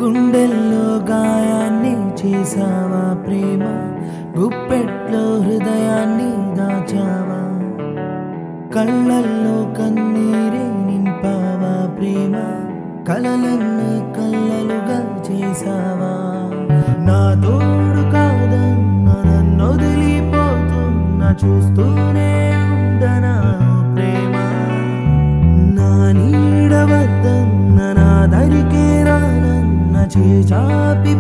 గుండెల్లో గాయాన్ని చేసావా ప్రేమ గుప్పెట్లో హృదయాన్ని దాచావా కళ్ళల్లో కన్నీరే నింపావా ప్రేమ కలలన్నీ కళ్ళలుగా చేసావా నా తోడు కాదన్న నన్ను వదిలిపోతున్నా చూస్తూనే ఉండనా ప్రేమ నా నీడ వద్దన్న నా దరికే రానన్న చేచాపి